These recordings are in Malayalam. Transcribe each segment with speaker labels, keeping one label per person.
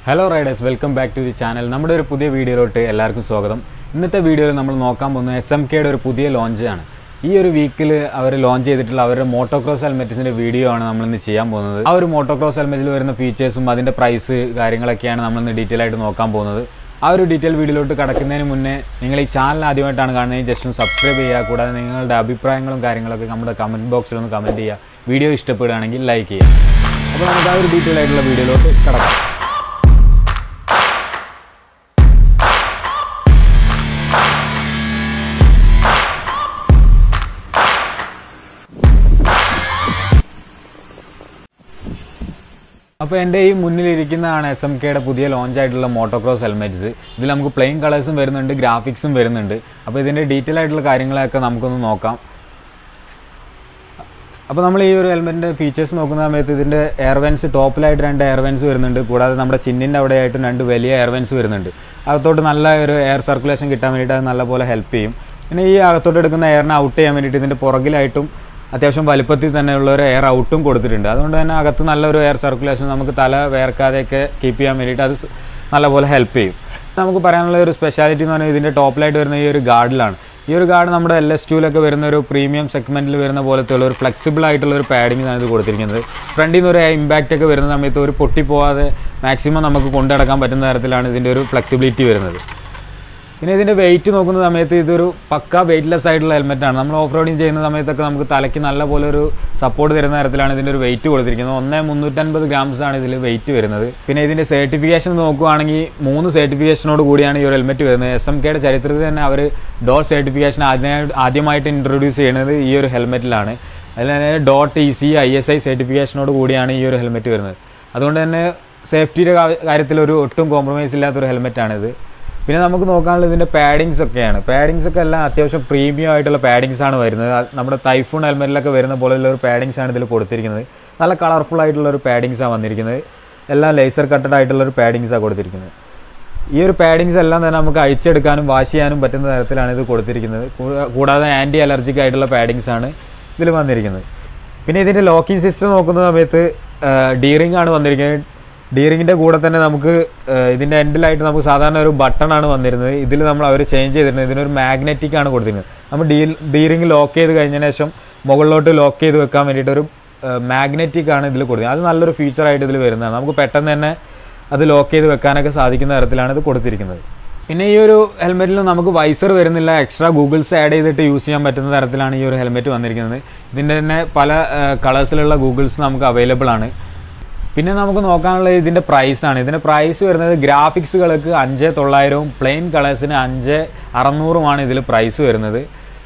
Speaker 1: hello riders welcome back to the channel നമ്മുടെ ഒരു പുതിയ വീഡിയോയിലോട്ട് എല്ലാവർക്കും സ്വാഗതം ഇന്നത്തെ വീഡിയോയിൽ നമ്മൾ നോക്കാൻ പോകുന്നത് എസ് എം കെയുടെ ഒരു പുതിയ ലോഞ്ച് ആണ് ഈ ഒരു വീക്കിൽ അവർ ലോഞ്ച് ചെയ്തിട്ടുള്ള അവരുടെ മോട്ടോക്രോസ് ഹെൽമെറ്റ്സിൻ്റെ വീഡിയോ ആണ് നമ്മളിന്ന് ചെയ്യാൻ പോകുന്നത് ആ ഒരു മോട്ടോക്രോസ് ഹെൽമെറ്റിൽ വരുന്ന ഫീച്ചേഴ്സും അതിൻ്റെ പ്രൈസ് കാര്യങ്ങളൊക്കെയാണ് നമ്മളിന്ന് ഡീറ്റെയിൽ ആയിട്ട് നോക്കാൻ പോകുന്നത് ആ ഒരു ഡീറ്റെയിൽ വീഡിയോയിലോട്ട് കടക്കുന്നതിന് മുന്നേ നിങ്ങൾ ഈ ചാനൽ ആദ്യമായിട്ടാണ് കാണുന്നത് ജസ്റ്റ് ഒന്ന് സബ്സ്ക്രൈബ് ചെയ്യുക കൂടാതെ നിങ്ങളുടെ അഭിപ്രായങ്ങളും കാര്യങ്ങളൊക്കെ നമ്മുടെ കമൻറ്റ് ബോക്സിൽ ഒന്ന് കമൻറ്റ് ചെയ്യുക വീഡിയോ ഇഷ്ടപ്പെടുകയാണെങ്കിൽ ലൈക്ക് ചെയ്യുക അപ്പോൾ നമുക്ക് ആ ഒരു ഡീറ്റെയിൽ ആയിട്ടുള്ള വീഡിയോയിലോട്ട് കടക്കാം അപ്പോൾ എൻ്റെ ഈ മുന്നിലിരിക്കുന്നതാണ് എസ് എം കെയുടെ പുതിയ ലോഞ്ച് ആയിട്ടുള്ള മോട്ടോക്രോസ് ഹെൽമെറ്റ്സ് ഇതിൽ നമുക്ക് പ്ലെയിൻ കളേഴ്സും വരുന്നുണ്ട് ഗ്രാഫിക്സും വരുന്നുണ്ട് അപ്പോൾ ഇതിൻ്റെ ഡീറ്റെയിൽ ആയിട്ടുള്ള കാര്യങ്ങളൊക്കെ നമുക്കൊന്ന് നോക്കാം അപ്പോൾ നമ്മൾ ഈ ഒരു ഹെൽമെറ്റിൻ്റെ ഫീച്ചേഴ്സ് നോക്കുന്ന സമയത്ത് ഇതിൻ്റെ എയർവെൻസ് ടോപ്പിലായിട്ട് രണ്ട് എയർവെൻസ് വരുന്നുണ്ട് കൂടാതെ നമ്മുടെ ചിന്നിൻ്റെ അവിടെയായിട്ടും രണ്ട് വലിയ എയർവെൻസ് വരുന്നുണ്ട് അകത്തോട്ട് നല്ല ഒരു എയർ സർക്കുലേഷൻ കിട്ടാൻ വേണ്ടിയിട്ട് അത് നല്ലപോലെ ഹെൽപ്പ് ചെയ്യും പിന്നെ ഈ അകത്തോട്ട് എടുക്കുന്ന എയറിനെ ഔട്ട് ചെയ്യാൻ വേണ്ടിയിട്ട് ഇതിൻ്റെ പുറകിലായിട്ടും അത്യാവശ്യം വലുപ്പത്തിൽ തന്നെയുള്ള ഒരു എയർ ഔട്ടും കൊടുത്തിട്ടുണ്ട് അതുകൊണ്ട് തന്നെ അകത്ത് നല്ലൊരു എയർ സർക്കുലേഷൻ നമുക്ക് തല വേർക്കാതെയൊക്കെ കീപ്പ് ചെയ്യാൻ വേണ്ടിയിട്ട് അത് സ് നല്ലപോലെ ഹെൽപ്പ് ചെയ്യും നമുക്ക് പറയാനുള്ള ഒരു സ്പെഷ്യാലിറ്റി എന്ന് പറഞ്ഞാൽ ഇതിൻ്റെ ടോപ്പിലായിട്ട് വരുന്ന ഈ ഒരു ഗാർഡിലാണ് ഈ ഒരു ഗാർഡ് നമ്മുടെ എൽ എസ് ടുവിലൊക്കെ വരുന്ന ഒരു പ്രീമിയം സെഗ്മെൻറ്റിൽ വരുന്ന പോലത്തെ ഉള്ള ഒരു ഫ്ലെക്സിബിൾ ആയിട്ടുള്ള ഒരു പാഡിംഗ് ആണ് ഇത് കൊടുത്തിരിക്കുന്നത് ഫ്രണ്ടിൽ നിന്ന് ഒരു ഇമ്പാക്റ്റ് ഒക്കെ വരുന്ന സമയത്ത് ഒരു പൊട്ടിപ്പോവാതെ മാക്സിമം നമുക്ക് കൊണ്ടുനടക്കാൻ പറ്റുന്ന തരത്തിലാണ് ഇതിൻ്റെ ഒരു ഫ്ലെക്സിബിലിറ്റി വരുന്നത് പിന്നെ ഇതിൻ്റെ വെയിറ്റ് നോക്കുന്ന സമയത്ത് ഇതൊരു പക്ക വെയിറ്റ്ലെസ് ആയിട്ടുള്ള ഹെൽമെറ്റാണ് നമ്മൾ ഓഫ് റോഡിങ് ചെയ്യുന്ന സമയത്തൊക്കെ നമുക്ക് തലയ്ക്ക് നല്ല പോലെ ഒരു സപ്പോർട്ട് തരുന്ന തരത്തിലാണ് ഇതിൻ്റെ ഒരു വെയിറ്റ് കൊടുത്തിരിക്കുന്നത് ഒന്നേ മുന്നൂറ്റൻപത് ഗ്രാംസ് ആണ് ഇതിൽ വെയിറ്റ് വരുന്നത് പിന്നെ ഇതിൻ്റെ സർട്ടിഫിക്കേഷൻ നോക്കുകയാണെങ്കിൽ മൂന്ന് സർട്ടിഫിക്കേഷനോട് കൂടിയാണ് ഈ ഒരു ഹെൽമെറ്റ് വരുന്നത് എസ് എം കെയുടെ ചരിത്രത്തിൽ തന്നെ അവർ ഡോർ സർട്ടിഫിക്കേഷൻ ആദ്യമായിട്ട് ആദ്യമായിട്ട് ഇൻട്രൊഡ്യൂസ് ചെയ്യുന്നത് ഈ ഒരു ഹെൽമെറ്റിലാണ് അതിൽ തന്നെ DOT E C I S I സർട്ടിഫിക്കേഷനോട് കൂടിയാണ് ഈ ഒരു ഹെൽമെറ്റ് വരുന്നത് അതുകൊണ്ട് തന്നെ സേഫ്റ്റിയുടെ കാര്യത്തിൽ ഒരു ഒട്ടും കോംപ്രമൈസ് ഇല്ലാത്തൊരു ഹെൽമെറ്റാണിത് പിന്നെ നമുക്ക് നോക്കാനുള്ളത് ഇതിൻ്റെ പാഡിങ്സ് ഒക്കെയാണ് പാഡിങ്സ് ഒക്കെ എല്ലാം അത്യാവശ്യം പ്രീമിയം ആയിട്ടുള്ള പാഡിങ്സ് ആണ് വരുന്നത് അത് നമ്മുടെ ടൈഫൂൺ ഹെൽമെറ്റിലൊക്കെ വരുന്ന പോലെയുള്ള ഒരു പാഡിങ്സ് ആണ് ഇതിൽ കൊടുത്തിരിക്കുന്നത് നല്ല കളർഫുൾ ആയിട്ടുള്ള ഒരു പാഡിങ്സ് ആണ് വന്നിരിക്കുന്നത് എല്ലാം ലേസർ കട്ടഡ് ആയിട്ടുള്ള ഒരു പാഡിങ്സ് ആണ് കൊടുത്തിരിക്കുന്നത് ഈ ഒരു പാഡിങ്സ് എല്ലാം തന്നെ നമുക്ക് അഴിച്ചെടുക്കാനും വാഷ് ചെയ്യാനും പറ്റുന്ന തരത്തിലാണ് ഇത് കൊടുത്തിരിക്കുന്നത് കൂ- കൂടാതെ ആൻറ്റി അലർജിക് ആയിട്ടുള്ള പാഡിങ്സ് ആണ് ഇതിൽ വന്നിരിക്കുന്നത് പിന്നെ ഇതിൻ്റെ ലോക്കിംഗ് സിസ്റ്റം നോക്കുന്ന സമയത്ത് ഡീറിംഗ് ആണ് വന്നിരിക്കുന്നത് ഡീറിങ്ങിൻ്റെ കൂടെ തന്നെ നമുക്ക് ഏഹ്, ഇതിൻ്റെ എൻഡിലായിട്ട് നമുക്ക് സാധാരണ ഒരു ബട്ടണാണ് വന്നിരുന്നത് ഇതിൽ നമ്മൾ അവർ ചേഞ്ച് ചെയ്തിരുന്നത് ഇതിനൊരു മാഗ്നറ്റിക് ആണ് കൊടുത്തിരുന്നത് നമ്മൾ ഡീ ഡീറിങ് ലോക്ക് ചെയ്ത് കഴിഞ്ഞതിന് ശേഷം മുകളിലോട്ട് ലോക്ക് ചെയ്ത് വെക്കാൻ വേണ്ടിയിട്ട് ഒരു മാഗ്നറ്റിക് ആണ് ഇതിൽ കൊടുത്തത് അത് നല്ലൊരു ഫീച്ചറായിട്ട് ഇതിൽ വരുന്നതാണ് നമുക്ക് പെട്ടെന്ന് തന്നെ അത് ലോക്ക് ചെയ്ത് വെക്കാനൊക്കെ സാധിക്കുന്ന തരത്തിലാണ് ഇത് കൊടുത്തിരിക്കുന്നത് പിന്നെ ഈ ഒരു ഹെൽമെറ്റിൽ നമുക്ക് വൈസർ വരുന്നില്ല എക്സ്ട്രാ ഗൂഗിൾസ് ആഡ് ചെയ്തിട്ട് യൂസ് ചെയ്യാൻ പറ്റുന്ന തരത്തിലാണ് ഈ ഒരു ഹെൽമെറ്റ് വന്നിരിക്കുന്നത് ഇതിൻ്റെ തന്നെ പല കളേഴ്സിലുള്ള ഗൂഗിൾസ് നമുക്ക് അവൈലബിൾ ആണ് പിന്നെ നമുക്ക് നോക്കാനുള്ളത് ഇതിൻ്റെ പ്രൈസാണ് ഇതിൻ്റെ പ്രൈസ് വരുന്നത് ഗ്രാഫിക്സുകൾക്ക് അഞ്ച് തൊള്ളായിരവും പ്ലെയിൻ കളേഴ്സിന് അഞ്ച് അറുന്നൂറുമാണ് ഇതിൽ പ്രൈസ് വരുന്നത്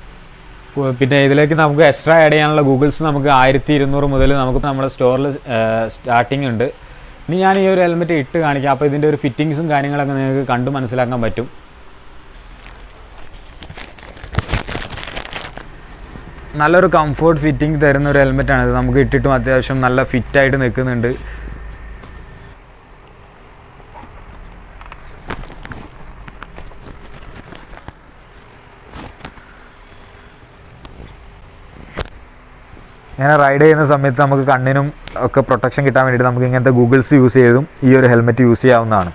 Speaker 1: കു- പിന്നെ ഇതിലേക്ക് നമുക്ക് എക്സ്ട്രാ ആഡ് ചെയ്യാനുള്ള ഗൂഗിൾസ് നമുക്ക് ആയിരത്തി ഇരുന്നൂറ് മുതൽ നമുക്ക് നമ്മുടെ സ്റ്റോറിൽ സ്റ്റാർട്ടിംഗ് ഉണ്ട് ഇനി ഞാൻ ഈ ഒരു ഹെൽമെറ്റ് ഇട്ട് കാണിക്കാം അപ്പോൾ ഇതിൻ്റെ ഒരു ഫിറ്റിങ്സും കാര്യങ്ങളൊക്കെ നിങ്ങൾക്ക് കണ്ടു മനസ്സിലാക്കാൻ പറ്റും നല്ലൊരു കംഫോർട്ട് ഫിറ്റിംഗ് തരുന്ന ഒരു ഹെൽമെറ്റാണ് ഇത് നമുക്ക് ഇട്ടിട്ടും അത്യാവശ്യം നല്ല ഫിറ്റായിട്ട് നിൽക്കുന്നുണ്ട് ഇങ്ങനെ റൈഡ് ചെയ്യുന്ന സമയത്ത് നമുക്ക് കണ്ണിനും ഒക്കെ പ്രൊട്ടക്ഷൻ കിട്ടാൻ വേണ്ടിയിട്ട് നമുക്ക് ഇങ്ങനത്തെ ഗൂഗിൾസ് യൂസ് ചെയ്തും ഈ ഒരു ഹെൽമെറ്റ് യൂസ് ചെയ്യാവുന്നതാണ്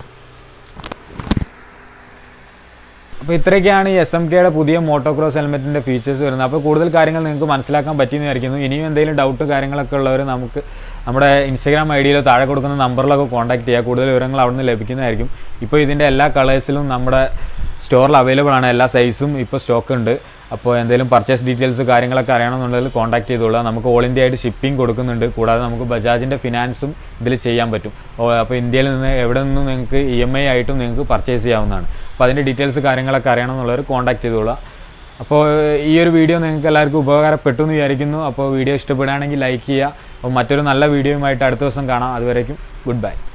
Speaker 1: അപ്പോൾ ഇത്രയൊക്കെയാണ് ഈ എസ് എം കെയുടെ പുതിയ മോട്ടോക്രോസ് ഹെൽമെറ്റിൻ്റെ ഫീച്ചേഴ്സ് വരുന്നത് അപ്പോൾ കൂടുതൽ കാര്യങ്ങൾ നിങ്ങൾക്ക് മനസ്സിലാക്കാൻ പറ്റിയെന്ന് വിചാരിക്കുന്നു ഇനിയും എന്തെങ്കിലും ഡൗട്ട് കാര്യങ്ങളൊക്കെ ഉള്ളവർ നമുക്ക് നമ്മുടെ ഇൻസ്റ്റാഗ്രാം ഐ ഡിയിലോ താഴെ കൊടുക്കുന്ന നമ്പറിലൊക്കെ കോൺടാക്ട് ചെയ്യുക കൂടുതൽ വിവരങ്ങൾ അവിടെ നിന്ന് ലഭിക്കുന്നതായിരിക്കും ഇപ്പോൾ ഇതിൻ്റെ എല്ലാ കളേഴ്സിലും നമ്മുടെ സ്റ്റോറിൽ അവൈലബിൾ ആണ് എല്ലാ സൈസും ഇപ്പോൾ സ്റ്റോക്ക് ഉണ്ട് അപ്പോൾ എന്തെങ്കിലും പർച്ചേസ് ഡീറ്റെയിൽസ് കാര്യങ്ങളൊക്കെ അറിയണമെന്നുണ്ടെങ്കിൽ കോൺടാക്ട് ചെയ്തോളാം നമുക്ക് ഓൾ ഇന്ത്യ ആയിട്ട് ഷിപ്പിംഗ് കൊടുക്കുന്നുണ്ട് കൂടാതെ നമുക്ക് ബജാജിൻ്റെ ഫിനാൻസും ഇതിൽ ചെയ്യാൻ പറ്റും ഓ, അപ്പോൾ ഇന്ത്യയിൽ നിന്ന് എവിടെ നിന്നും നിങ്ങൾക്ക് ഇ എം ഐ ആയിട്ടും നിങ്ങൾക്ക് പർച്ചേസ് ചെയ്യാവുന്നതാണ് അപ്പോൾ അതിൻ്റെ ഡീറ്റെയിൽസ് കാര്യങ്ങളൊക്കെ അറിയണമെന്നുള്ളവർ കോൺടാക്ട് ചെയ്തോളാം അപ്പോൾ ഈ ഒരു വീഡിയോ നിങ്ങൾക്ക് എല്ലാവർക്കും ഉപകാരപ്പെട്ടു എന്ന് വിചാരിക്കുന്നു അപ്പോൾ വീഡിയോ ഇഷ്ടപ്പെടുകയാണെങ്കിൽ ലൈക്ക് ചെയ്യുക അപ്പോൾ മറ്റൊരു നല്ല വീഡിയോയുമായിട്ട് അടുത്ത ദിവസം കാണാം അതുവരേക്കും ഗുഡ് ബൈ